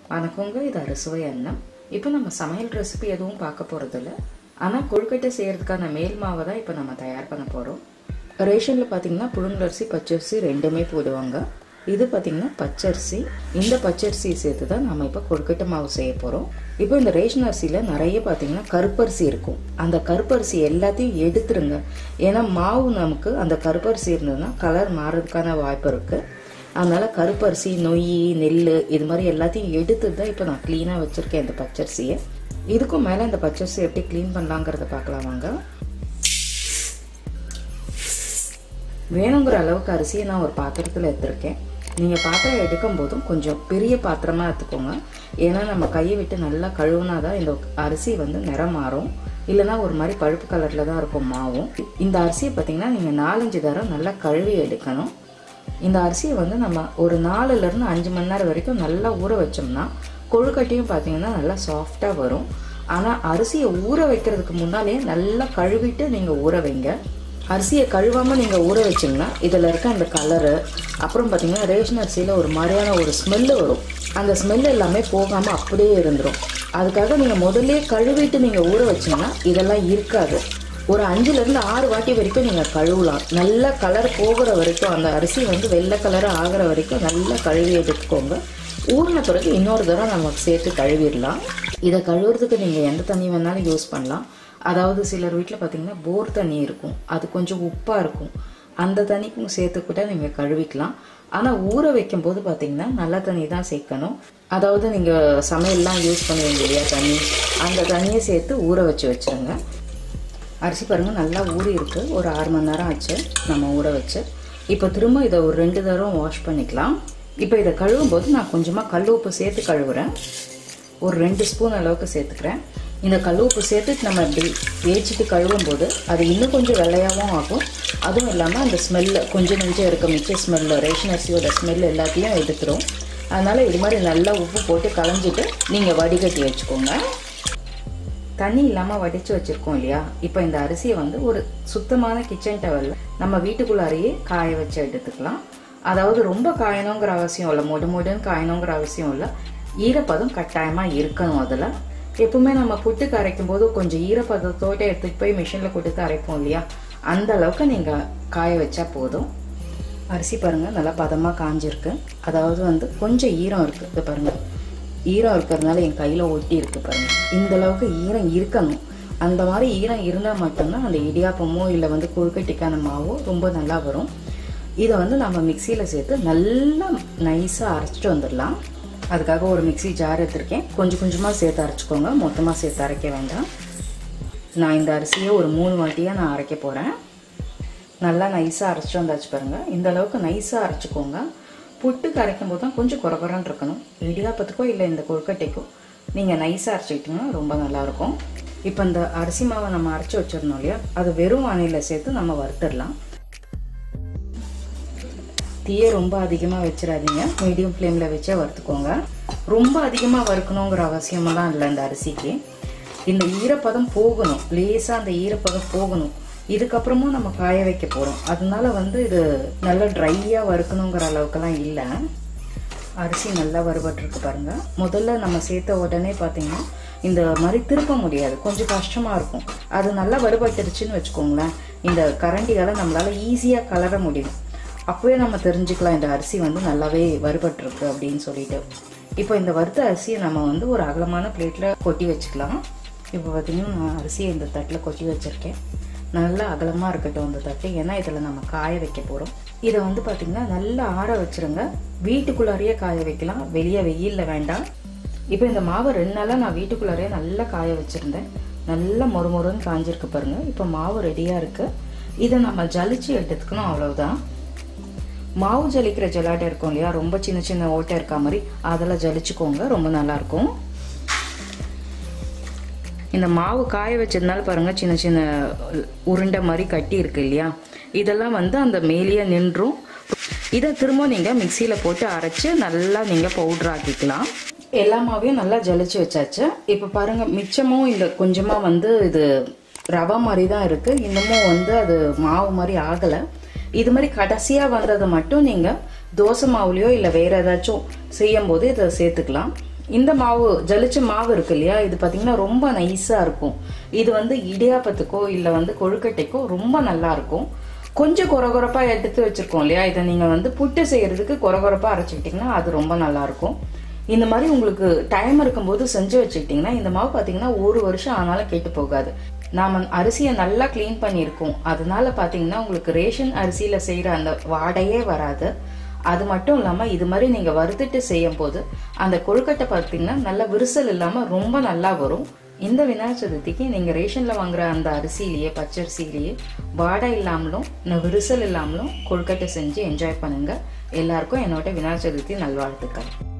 வணக்கங்க இது அறுசுவை அன்னம் இப்போ நம்ம சமையல் ரெசிபி எதுவும் பார்க்க போகிறதில்ல ஆனால் கொழுக்கட்டை செய்கிறதுக்கான மேல் மாவை தான் இப்போ நம்ம தயார் பண்ண போகிறோம் ரேஷனில் பார்த்தீங்கன்னா புழுங்கலரிசி பச்சரிசி ரெண்டுமே போடுவாங்க இது பார்த்தீங்கன்னா பச்சரிசி இந்த பச்சரிசி சேர்த்து தான் நம்ம இப்போ கொழுக்கட்டை மாவு செய்ய போகிறோம் இப்போ இந்த ரேஷன் அரிசியில் நிறைய பார்த்தீங்கன்னா கருப்பரிசி இருக்கும் அந்த கருப்பரிசி எல்லாத்தையும் எடுத்துருங்க ஏன்னா மாவு நமக்கு அந்த கருப்பரிசி இருந்ததுன்னா கலர் மாறதுக்கான வாய்ப்பு இருக்குது அதனால் கருப்பரிசி நொய் நெல் இது மாதிரி எல்லாத்தையும் எடுத்து தான் இப்போ நான் க்ளீனாக வச்சுருக்கேன் இந்த பச்சரிசியை இதுக்கும் மேலே இந்த பச்சரிசி எப்படி க்ளீன் பண்ணலாங்கிறத பார்க்கலாம் வாங்க வேணுங்கிற அளவுக்கு அரிசியை நான் ஒரு பாத்திரத்தில் எடுத்திருக்கேன் நீங்கள் பாத்திரம் எடுக்கும் போதும் கொஞ்சம் பெரிய பாத்திரமாக எடுத்துக்கோங்க ஏன்னா நம்ம கையை விட்டு நல்லா கழுவுனா தான் இந்த அரிசி வந்து நிறம் மாறும் இல்லைனா ஒரு மாதிரி பழுப்பு கலரில் தான் இருக்கும் மாவும் இந்த அரிசியை பார்த்தீங்கன்னா நீங்கள் நாலஞ்சு தரம் நல்லா கழுவி எடுக்கணும் இந்த அரிசியை வந்து நம்ம ஒரு நாலுலேருந்து அஞ்சு மணி நேரம் வரைக்கும் நல்லா ஊற வச்சோம்னா கொழுக்கட்டையும் பார்த்தீங்கன்னா நல்லா சாஃப்டாக வரும் ஆனால் அரிசியை ஊற வைக்கிறதுக்கு முன்னாலே நல்லா கழுவிட்டு நீங்கள் ஊற வைங்க அரிசியை கழுவாமல் நீங்கள் ஊற வச்சிங்கன்னா இதில் இருக்க அந்த கலரு அப்புறம் பார்த்தீங்கன்னா ரேஷன் அரிசியில் ஒரு மாதிரியான ஒரு ஸ்மெல்லு வரும் அந்த ஸ்மெல் எல்லாமே போகாமல் அப்படியே இருந்துடும் அதுக்காக நீங்கள் முதல்ல கழுவிட்டு நீங்கள் ஊற வச்சிங்கன்னா இதெல்லாம் இருக்காது ஒரு அஞ்சுலேருந்து ஆறு வாட்டி வரைக்கும் நீங்கள் கழுவலாம் நல்ல கலர் போகிற வரைக்கும் அந்த அரிசி வந்து வெள்ளை கலராக ஆகிற வரைக்கும் நல்லா கழுவி எடுத்துக்கோங்க ஊறின பிறகு இன்னொரு தடவை நமக்கு சேர்த்து கழுவிடலாம் இதை கழுவுறதுக்கு நீங்கள் எந்த தண்ணி வேணாலும் யூஸ் பண்ணலாம் அதாவது சிலர் வீட்டில் பார்த்தீங்கன்னா போர் தண்ணி இருக்கும் அது கொஞ்சம் உப்பாக இருக்கும் அந்த தண்ணிக்கும் சேர்த்து கூட நீங்கள் கழுவிக்கலாம் ஆனால் ஊற வைக்கும் போது பார்த்தீங்கன்னா நல்ல தண்ணி தான் சேர்க்கணும் அதாவது நீங்கள் சமையல்லாம் யூஸ் பண்ணுவீங்க இல்லையா தண்ணி அந்த தண்ணியை சேர்த்து ஊற வச்சு வச்சுருங்க அரிசி பாருங்கள் நல்லா ஊறி இருக்கு ஒரு ஆறு மணி நேரம் ஆச்சு நம்ம ஊற வச்சு இப்போ திரும்ப இதை ஒரு ரெண்டு தரம் வாஷ் பண்ணிக்கலாம் இப்போ இதை கழுவும் போது நான் கொஞ்சமாக கல் உப்பு சேர்த்து கழுவுறேன் ஒரு ரெண்டு ஸ்பூன் அளவுக்கு சேர்த்துக்கிறேன் இந்த கல் உப்பு சேர்த்து நம்ம இப்படி தேய்ச்சிட்டு கழுவும் போது அது இன்னும் கொஞ்சம் வெள்ளையாகவும் ஆகும் அதுவும் இல்லாமல் அந்த ஸ்மெல்லு கொஞ்சம் நெஞ்சம் இருக்க மிச்ச ஸ்மெல்லு ரேஷன் அரிசியோட ஸ்மெல் எல்லாத்தையும் எடுத்துரும் அதனால் இது மாதிரி நல்லா உப்பு போட்டு களைஞ்சிட்டு நீங்கள் வடிகட்டி வச்சுக்கோங்க தண்ணி இல்லாமல் வடித்து வச்சுருக்கோம் இல்லையா இப்போ இந்த அரிசியை வந்து ஒரு சுத்தமான கிச்சன் டவலில் நம்ம வீட்டுக்குள்ளாரையே காய வச்சு எடுத்துக்கலாம் அதாவது ரொம்ப காயணுங்கிற அவசியம் இல்லை மொடு மொடுன்னு காயணுங்கிற அவசியம் இல்லை ஈரப்பதம் கட்டாயமாக இருக்கணும் அதில் எப்பவுமே நம்ம புட்டுக்கு அரைக்கும் போது கொஞ்சம் ஈரப்பதத்தோடு எடுத்துகிட்டு போய் மிஷினில் கொடுத்து அரைப்போம் இல்லையா அந்த அளவுக்கு நீங்கள் காய வச்சா போதும் அரிசி பாருங்கள் நல்லா பதமாக காஞ்சிருக்கு அதாவது வந்து கொஞ்சம் ஈரம் இருக்குது இது பாருங்கள் ஈரம் இருக்கிறதுனால என் கையில் ஒட்டி இருக்கு பாருங்க இந்த அளவுக்கு ஈரம் இருக்கணும் அந்த மாதிரி ஈரம் இருந்தால் மட்டும்தான் அந்த இடியாப்பமோ இல்லை வந்து கொழுக்கட்டிக்கான மாவோ ரொம்ப நல்லா வரும் இதை வந்து நம்ம மிக்சியில் சேர்த்து நல்லா நைஸாக அரைச்சிட்டு வந்துடலாம் அதுக்காக ஒரு மிக்சி ஜார் எடுத்திருக்கேன் கொஞ்சம் கொஞ்சமாக சேர்த்து அரைச்சிக்கோங்க மொத்தமாக சேர்த்து அரைக்க வேண்டாம் நான் இந்த அரிசியை ஒரு மூணு வாட்டியாக நான் அரைக்க போகிறேன் நல்லா நைஸாக அரைச்சிட்டு வந்தாச்சு பாருங்கள் இந்த அளவுக்கு நைஸாக அரைச்சிக்கோங்க புட்டுக்கு அரைக்கும் போது தான் கொஞ்சம் குறகுறன்னு இருக்கணும் இடியாப்பத்துக்கோ இல்லை இந்த கொழுக்கட்டைக்கோ நீங்கள் நைஸாக அரைச்சிக்கிட்டிங்கன்னா ரொம்ப நல்லாயிருக்கும் இப்போ இந்த அரிசி மாவை நம்ம அரைச்சி வச்சிடணும் இல்லையா அது வெறும் வானிலையில் சேர்த்து நம்ம வறுத்துடலாம் தீயை ரொம்ப அதிகமாக வச்சிடாதீங்க மீடியம் ஃப்ளேமில் வச்சே வறுத்துக்கோங்க ரொம்ப அதிகமாக வறுக்கணுங்கிற அவசியமெல்லாம் இல்லை இந்த அரிசிக்கு இந்த ஈரப்பதம் போகணும் லேசாக அந்த ஈரப்பதம் போகணும் இதுக்கப்புறமும் நம்ம காய வைக்க போகிறோம் அதனால வந்து இது நல்லா ட்ரையாக வறுக்கணுங்கிற அளவுக்குலாம் இல்லை அரிசி நல்லா வறுபட்டுருக்கு பாருங்கள் முதல்ல நம்ம சேர்த்த உடனே பார்த்தீங்கன்னா இந்த மாதிரி திருப்ப முடியாது கொஞ்சம் கஷ்டமாக இருக்கும் அது நல்லா வறுபட்டுருச்சுன்னு வச்சுக்கோங்களேன் இந்த கரண்டியால் நம்மளால் ஈஸியாக கலர முடியும் அப்போவே நம்ம தெரிஞ்சுக்கலாம் இந்த அரிசி வந்து நல்லாவே வறுபட்டுருக்கு அப்படின்னு சொல்லிட்டு இப்போ இந்த வறுத்த அரிசியை நம்ம வந்து ஒரு அகலமான பிளேட்டில் கொட்டி வச்சுக்கலாம் இப்போ பார்த்தீங்கன்னா நான் அரிசியை இந்த தட்டில் கொட்டி வச்சுருக்கேன் நல்லா அகலமாக இருக்கட்டும் அந்த தட்டு ஏன்னா இதில் நம்ம காய வைக்க போகிறோம் இதை வந்து பார்த்திங்கன்னா நல்லா ஆற வச்சுருங்க வீட்டுக்குள்ளாரையே காய வைக்கலாம் வெளியே வெயிலில் வேண்டாம் இப்போ இந்த மாவை ரெண்டு நாளாக நான் வீட்டுக்குள்ளாரையே நல்லா காய வச்சுருந்தேன் நல்லா மொறு மொறுன்னு காஞ்சிருக்கு பாருங்கள் இப்போ மாவு ரெடியாக இருக்குது இதை நம்ம ஜலிச்சு எடுத்துக்கணும் அவ்வளவுதான் மாவு ஜலிக்கிற ஜலாட்டை இருக்கும் இல்லையா ரொம்ப சின்ன சின்ன ஓட்டை இருக்கா மாதிரி அதெல்லாம் ஜலிச்சுக்கோங்க ரொம்ப நல்லாயிருக்கும் இந்த மாவு காய வச்சதுனால பாருங்கள் சின்ன சின்ன உருண்டை மாதிரி கட்டி இருக்கு இல்லையா இதெல்லாம் வந்து அந்த மேலேயே நின்றும் இதை திரும்ப நீங்கள் மிக்சியில் போட்டு அரைச்சி நல்லா நீங்கள் பவுட்ரு ஆக்கிக்கலாம் எல்லா மாவையும் நல்லா ஜலிச்சு வச்சாச்சு இப்போ பாருங்கள் மிச்சமும் இந்த கொஞ்சமாக வந்து இது ரவை மாதிரி தான் இருக்குது இன்னமும் வந்து அது மாவு மாதிரி ஆகலை இது மாதிரி கடைசியாக வந்ததை மட்டும் நீங்கள் தோசை மாவுலையோ இல்லை வேற ஏதாச்சும் செய்யும் போது இதை சேர்த்துக்கலாம் இந்த மாவு ஜலிச்ச மாவு இருக்கு இல்லையா இது பார்த்தீங்கன்னா ரொம்ப நைஸாக இருக்கும் இது வந்து இடியாப்பத்துக்கோ இல்லை வந்து கொழுக்கட்டைக்கோ ரொம்ப நல்லா இருக்கும் கொஞ்சம் கொரகொரப்பா எடுத்து வச்சிருக்கோம் இல்லையா இதை நீங்கள் வந்து புட்டு செய்யறதுக்கு கொரகொரப்பா அரைச்சிக்கிட்டிங்கன்னா அது ரொம்ப நல்லா இருக்கும் இந்த மாதிரி உங்களுக்கு டைம் இருக்கும்போது செஞ்சு வச்சுக்கிட்டிங்கன்னா இந்த மாவு பார்த்தீங்கன்னா ஒரு வருஷம் ஆனாலும் கெட்டு போகாது நாம அரிசியை நல்லா க்ளீன் பண்ணியிருக்கோம் அதனால பார்த்தீங்கன்னா உங்களுக்கு ரேஷன் அரிசியில் செய்கிற அந்த வாடையே வராது அது மட்டும் இல்லாமல் இது மாதிரி நீங்கள் வறுத்துட்டு செய்யும் போது அந்த கொழுக்கட்டை பார்த்தீங்கன்னா நல்ல விரிசல் இல்லாமல் ரொம்ப நல்லா வரும் இந்த விநாயகர் சதுர்த்திக்கு நீங்கள் ரேஷனில் வாங்குற அந்த அரிசியிலேயே பச்சரிசியிலேயே வாடை இல்லாமலும் விரிசல் இல்லாமலும் கொழுக்கட்டை செஞ்சு என்ஜாய் பண்ணுங்க எல்லாருக்கும் என்னோட விநாயகர் சதுர்த்தி நல்வாழ்த்துக்கள்